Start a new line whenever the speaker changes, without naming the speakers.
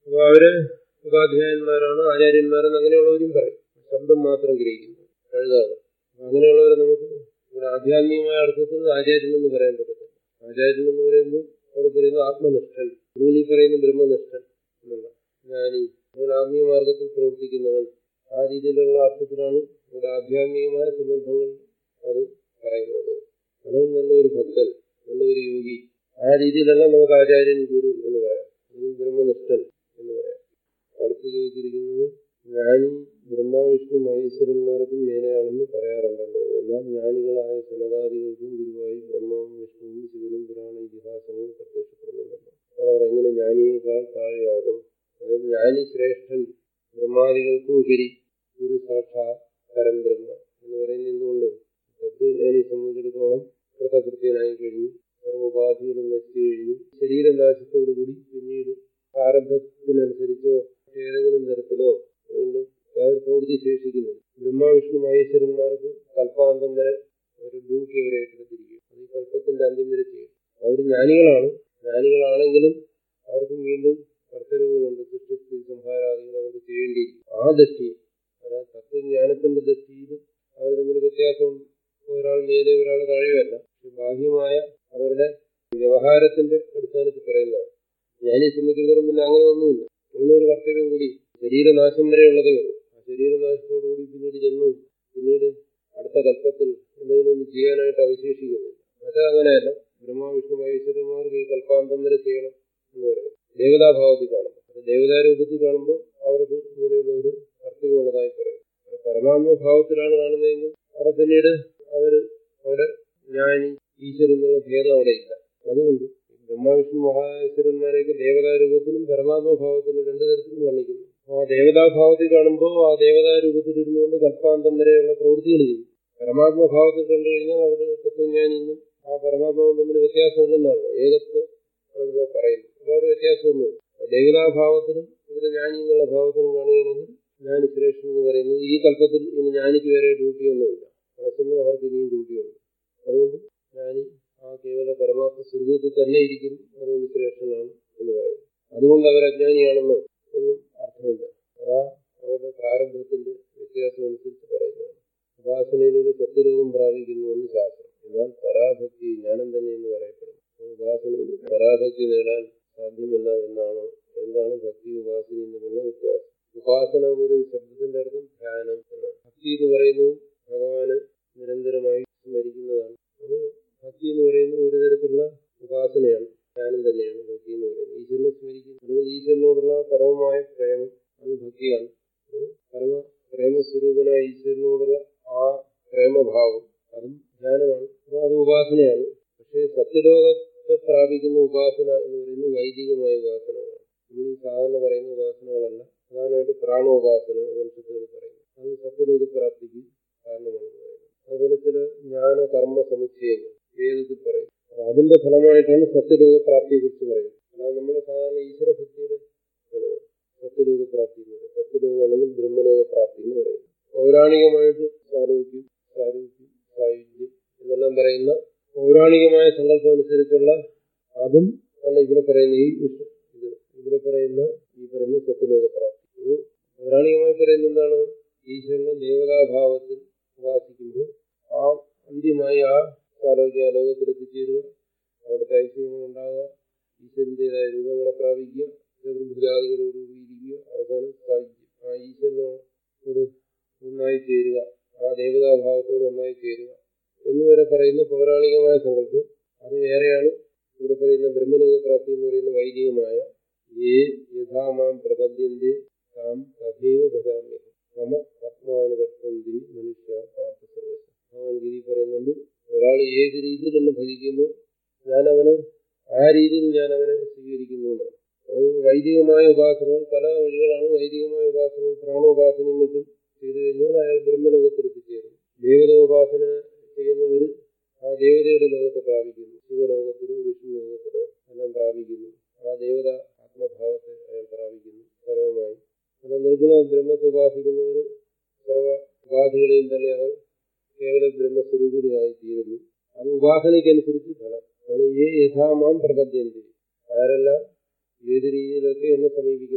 അപ്പൊ അവര് ഉപാധ്യായന്മാരാണ് ആചാര്യന്മാരെന്ന് അങ്ങനെയുള്ളവരും പറയും ശബ്ദം മാത്രം ഗ്രഹിക്കുന്നു കഴുതാണ് അങ്ങനെയുള്ളവരെ നമുക്ക് ഇവിടെ ആധ്യാത്മികമായ അർത്ഥത്തിൽ ആചാര്യൻ എന്ന് പറയാൻ പറ്റത്തില്ല ആചാര്യൻ എന്ന് പറയുമ്പോൾ അവിടെ പറയുന്നത് ആത്മനിഷ്ഠൻ നിങ്ങൾ ഈ പറയുന്ന ബ്രഹ്മനിഷ്ഠൻ എന്നുള്ള ജ്ഞാനി നിങ്ങൾ ആത്മീയ മാർഗത്തിൽ പ്രവർത്തിക്കുന്നവൻ ആ രീതിയിലുള്ള അർത്ഥത്തിലാണ് ഇവിടെ ആധ്യാത്മികമായ സന്ദർഭങ്ങൾ അത് പറയുന്നത് അതാണ് നല്ലൊരു ഭക്തൻ നല്ലൊരു യോഗി ആ രീതിയിലല്ല നമുക്ക് ആചാര്യൻ ഗുരു എന്ന് പറയാം അല്ലെങ്കിൽ ബ്രഹ്മനിഷ്ഠൻ എന്ന് പറയാം അടുത്ത് ചോദിച്ചിരിക്കുന്നത് ജ്ഞാനി ബ്രഹ്മാവിഷ്ണു മഹേശ്വരന്മാർക്കും മേലെയാണെന്ന് പറയാറുണ്ടല്ലോ എന്നാൽ ജ്ഞാനികളായ സനകാദികൾക്കും ഗുരുവായി ബ്രഹ്മാവും വിഷ്ണുവും ശിവനും പുരാണ ഇതിഹാസങ്ങളും പ്രത്യക്ഷപ്പെടുന്നുണ്ടല്ലോ അപ്പോൾ അവർ എങ്ങനെ ജ്ഞാനിയേക്കാൾ താഴെയാകും അതായത് ജ്ഞാനി ശ്രേഷ്ഠൻ ബ്രഹ്മാദികൾക്കും ഉപരി ഗുരു സാക്ഷാ പരംബ്രഹ്മ എന്ന് പറയുന്നത് എന്തുകൊണ്ട് തത്വജ്ഞാനിയെ സംബന്ധിച്ചിടത്തോളം കൃതകൃത്യനായി കഴിഞ്ഞു സർവോപാധികളും നശിച്ചു കഴിഞ്ഞു ശരീരനാശത്തോടുകൂടി പിന്നീട് പ്രാരംഭത്തിനനുസരിച്ചോ ഏതെങ്കിലും തരത്തിലോ വീണ്ടും യാതൊരു പ്രവൃത്തി ശേഷിക്കുന്നില്ല ബ്രഹ്മാവിഷ്ണു മഹേശ്വരന്മാർക്ക് കൽപ്പാന്തം വരെ ഒരു ഡ്യൂട്ടി അവരെ ഏറ്റെടുത്തിരിക്കും അത് ഈ കൽപ്പത്തിന്റെ അന്ത്യം വരെ ചെയ്യും അവർ ജ്ഞാനികളാണ് ജ്ഞാനികളാണെങ്കിലും അവർക്കും വീണ്ടും കർത്തവ്യങ്ങളുണ്ട് സൃഷ്ടി സംഹാരാദികൾ അവർക്ക് ചെയ്യേണ്ടിയിരിക്കും ആ ദൃഷ്ടിയിൽ അതായത് തത്വജ്ഞാനത്തിന്റെ ദൃഷ്ടിയിൽ അവർ തമ്മിൽ വ്യത്യാസമുണ്ട് ഒരാൾ മേലെ ഒരാൾ താഴെയല്ല പക്ഷെ ബാഹ്യമായ അവരുടെ വ്യവഹാരത്തിന്റെ അടിസ്ഥാനത്തിൽ പറയുന്നതാണ് ജ്ഞാനിയെ സംബന്ധിച്ചിടത്തോളം പിന്നെ അങ്ങനെ ഒന്നുമില്ല അങ്ങനെ ഒരു കർത്തവ്യം കൂടി ശരീരനാശം വരെയുള്ളതേ ഉള്ളൂ ആ ശരീരനാശത്തോടുകൂടി പിന്നീട് ജന്മവും പിന്നീട് അടുത്ത കൽപ്പത്തിൽ എന്തെങ്കിലും ഒന്ന് ചെയ്യാനായിട്ട് അവശേഷിക്കുന്നില്ല മറ്റേ അങ്ങനെയല്ല ബ്രഹ്മ വിഷ്ണു മഹേശ്വരന്മാർക്ക് ഈ കൽപ്പാന്തം വരെ ചെയ്യണം എന്ന് പറയും ദേവതാഭാവത്തിൽ കാണുമ്പോൾ അത് ദേവതാരൂപത്തിൽ കാണുമ്പോൾ അവർക്ക് ഇങ്ങനെയുള്ള ഒരു കർത്തവ്യമുള്ളതായി പറയും പരമാത്മഭാവത്തിലാണ് കാണുന്നതെങ്കിൽ അവിടെ പിന്നീട് അവര് അവിടെ ജ്ഞാനി ഈശ്വരൻ എന്നുള്ള ഭേദം അവിടെ ഇല്ല അതുകൊണ്ട് ബ്രഹ്മവിഷ്ണു മഹാശ്വരന്മാരെയൊക്കെ ദേവതാരൂപത്തിലും പരമാത്മഭാവത്തിലും രണ്ടു തരത്തിലും വർണ്ണിക്കുന്നു ആ ദേവതാഭാവത്തിൽ കാണുമ്പോൾ ആ ദേവതാരൂപത്തിൽ ഇരുന്നുകൊണ്ട് കൽപ്പാന്തം വരെയുള്ള പ്രവൃത്തികൾ ചെയ്യും പരമാത്മഭാവത്തിൽ കണ്ടു കഴിഞ്ഞാൽ അവിടെ തത്വജ്ഞാനിന്നും ആ പരമാത്മാവും തമ്മിൽ വ്യത്യാസമില്ലെന്നാണല്ലോ ഏകത്വം ആണല്ലോ പറയുന്നത് അപ്പോൾ അവിടെ വ്യത്യാസമൊന്നും ദേവതാഭാവത്തിലും ഇവിടെ ജ്ഞാനി എന്നുള്ള ഭാവത്തിലും കാണുകയാണെങ്കിൽ ജ്ഞാനി ശ്രേഷ്ഠൻ എന്ന് പറയുന്നത് ഈ കൽപ്പത്തിൽ ഇനി ജ്ഞാനിക്ക് വരെ ഡ്യൂട്ടിയൊന്നുമില്ല അതേസമയം അവർക്ക് ഇനിയും ഡ്യൂട്ടിയുണ്ട് അതുകൊണ്ട് ജ്ഞാനി ആ കേവല പരമാത്മ സ്വരൂപത്തിൽ തന്നെ ഇരിക്കുന്നു അതുകൊണ്ട് ശ്രേഷ്ഠനാണ് എന്ന് പറയുന്നു അതുകൊണ്ട് അവർ അജ്ഞാനിയാണെന്നോ എന്നും അർത്ഥമില്ല അതാ അവരുടെ പ്രാരംഭത്തിന്റെ വ്യത്യാസം അനുസരിച്ച് പറയുന്നതാണ് ഉപാസനയിലൂടെ സത്യലോകം പ്രാപിക്കുന്നു എന്ന് ശാസ്ത്രം എന്നാൽ പരാഭക്തി ജ്ഞാനം തന്നെ എന്ന് പറയപ്പെടുന്നു ഉപാസനയിൽ പരാഭക്തി നേടാൻ സാധ്യമല്ല എന്നാണോ എന്താണ് ഭക്തി ഉപാസനയും തമ്മിലുള്ള വ്യത്യാസം ഉപാസന എന്ന് പറയുന്ന ശബ്ദത്തിന്റെ അർത്ഥം ധ്യാനം എന്നാണ് ഭക്തി എന്ന് പറയുന്നത് ഭഗവാന് നിരന്തരമായി സ്മരിക്കുന്നതാണ് അപ്പോൾ ഭക്തി എന്ന് പറയുന്നത് ഒരു തരത്തിലുള്ള ഉപാസനയാണ് ധ്യാനം തന്നെയാണ് ഭക്തി എന്ന് പറയുന്നത് ഈശ്വരനെ സ്മരിക്കുന്നു അല്ലെങ്കിൽ ഈശ്വരനോടുള്ള പരമമായ പ്രേമം അത് ഭക്തിയാണ് പരമ പ്രേമസ്വരൂപനായ ഈശ്വരനോടുള്ള ആ പ്രേമഭാവം അതും ധ്യാനമാണ് അപ്പോൾ അത് ഉപാസനയാണ് പക്ഷേ സത്യലോകത്തെ പ്രാപിക്കുന്ന ഉപാസന എന്ന് പറയുന്നത് വൈദികമായ ഉപാസനകളാണ് നമ്മൾ ഈ സാധാരണ പറയുന്ന ഉപാസനകളല്ല പ്രധാനമായിട്ട് പ്രാണോപാസന ഉപനിഷത്തുകൾ പറയുന്നു അത് സത്യലോക പ്രാപ്തിക്ക് കാരണമാണ് പറയുന്നത് അതുപോലെ ചില ജ്ഞാന കർമ്മ സമുച്ചയങ്ങൾ വേദത്തിൽ പറയും അപ്പൊ അതിന്റെ ഫലമായിട്ടാണ് സത്യലോക പ്രാപ്തിയെ കുറിച്ച് പറയുന്നത് അല്ലാതെ നമ്മുടെ സാധാരണ ഈശ്വര ഭക്തിയുടെ ഫലമാണ് സത്യലോക പ്രാപ്തി എന്ന് പറയുന്നത് സത്യലോകം അല്ലെങ്കിൽ ബ്രഹ്മലോക പ്രാപ്തി എന്ന് പറയുന്നത് പൗരാണികമായിട്ട് സാരോഗ്യം സാരൂപ്യം സായുജ്യം എന്നെല്ലാം പറയുന്ന പൗരാണികമായ സങ്കല്പം അനുസരിച്ചുള്ള അതും അല്ല ഇവിടെ പറയുന്ന ഈ ഇത് ഇവിടെ പറയുന്ന ഈ പറയുന്ന സത്യലോക പ്രാപ്തി പൗരാണികമായി പറയുന്ന എന്താണ് ഈശ്വരനെ ദേവതാഭാവത്തിൽ ഉപാസിക്കുമ്പോൾ ആ അന്ത്യമായി ആ ആരോഗ്യ ലോകത്തിൽ എത്തിച്ചേരുക അവിടുത്തെ ഐശ്വര്യങ്ങൾ ഉണ്ടാകുക ഈശ്വരൻ്റെതായ രൂപങ്ങളെ പ്രാപിക്കുക ചതുർഭുജാദികളോടുകൂടി ഇരിക്കുക അവസാനം സാധിക്കും ആ ഈശ്വരനോട് ഒന്നായി ചേരുക ആ ദേവതാഭാവത്തോട് ഒന്നായി ചേരുക എന്നുവരെ പറയുന്ന പൗരാണികമായ സങ്കല്പം അത് വേറെയാണ് ഇവിടെ പറയുന്ന ബ്രഹ്മലോക പ്രാപ്തി എന്ന് പറയുന്ന വൈദികമായ ഏ യഥാമാം പ്രപദ്യന്റെ താം തഥൈവ ഭജാമ്യഹം മമ പത്മാനുവർത്തന്തി മനുഷ്യ പാർത്ഥ സർവശ ഭഗവാൻ ഗിരി പറയുന്നുണ്ട് ഒരാൾ ഏത് രീതിയിൽ എന്നെ ഭജിക്കുന്നു ഞാൻ അവന് ആ രീതിയിൽ ഞാൻ അവനെ സ്വീകരിക്കുന്നു എന്നാണ് വൈദികമായ ഉപാസനകൾ പല വഴികളാണ് വൈദികമായ ഉപാസനകൾ പ്രാണോപാസനയും മറ്റും ചെയ്തു കഴിഞ്ഞാൽ അയാൾ ബ്രഹ്മലോകത്തിൽ എത്തിച്ചേരും ദേവത ഉപാസന ചെയ്യുന്നവർ ആ ദേവതയുടെ ലോകത്തെ പ്രാപിക്കുന്നു ശിവലോകത്തിലോ വിഷ്ണു ലോകത്തിലോ എല്ലാം പ്രാപിക്കുന്നു ആ ദേവത ആത്മഭാവത്തെ അയാൾ പ്രാപിക്കുന്നു പരമമായി എന്നാൽ നിർഗുണ ബ്രഹ്മത്തെ ഉപാസിക്കുന്നവർ സർവ ഉപാധികളെയും തന്നെ അവർ കേവല ബ്രഹ്മസ്വരൂപിണിയായി തീരുന്നു അത് ഉപാസനയ്ക്കനുസരിച്ച് ഫലം ആണ് ഏ യഥാമാം പ്രപദ്യന്തി ആരെല്ലാം ഏത് രീതിയിലൊക്കെ എന്നെ സമീപിക്കുന്നു